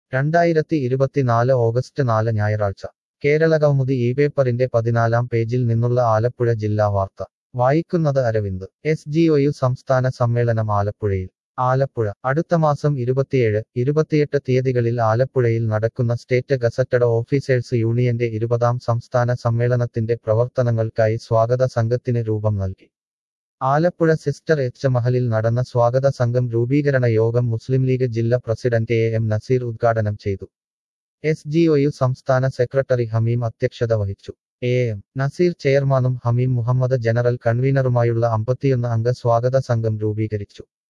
രണ്ടായിരത്തി ഇരുപത്തിനാല് ഓഗസ്റ്റ് നാല് ഞായറാഴ്ച കേരള കൗമുദി ഈ പേപ്പറിന്റെ പതിനാലാം പേജിൽ നിന്നുള്ള ആലപ്പുഴ ജില്ലാ വാർത്ത വായിക്കുന്നത് അരവിന്ദ് എസ് ജി ഒയു സംസ്ഥാന സമ്മേളനം ആലപ്പുഴയിൽ ആലപ്പുഴ അടുത്ത മാസം ഇരുപത്തിയേഴ് ഇരുപത്തിയെട്ട് തീയതികളിൽ ആലപ്പുഴയിൽ നടക്കുന്ന സ്റ്റേറ്റ് ഗസറ്റഡ് ഓഫീസേഴ്സ് യൂണിയന്റെ ഇരുപതാം സംസ്ഥാന സമ്മേളനത്തിന്റെ പ്രവർത്തനങ്ങൾക്കായി സ്വാഗത സംഘത്തിന് രൂപം നൽകി ആലപ്പുഴ സിസ്റ്റർ എച്ച് മഹലിൽ നടന്ന സ്വാഗത സംഘം രൂപീകരണ യോഗം മുസ്ലിം ലീഗ് ജില്ലാ പ്രസിഡന്റ് എ എം നസീർ ഉദ്ഘാടനം ചെയ്തു എസ് ജി ഒയു സംസ്ഥാന സെക്രട്ടറി ഹമീം അധ്യക്ഷത വഹിച്ചു എ എം നസീർ ചെയർമാനും ഹമീം മുഹമ്മദ് ജനറൽ കൺവീനറുമായുള്ള അമ്പത്തിയൊന്ന് അംഗ സ്വാഗത സംഘം രൂപീകരിച്ചു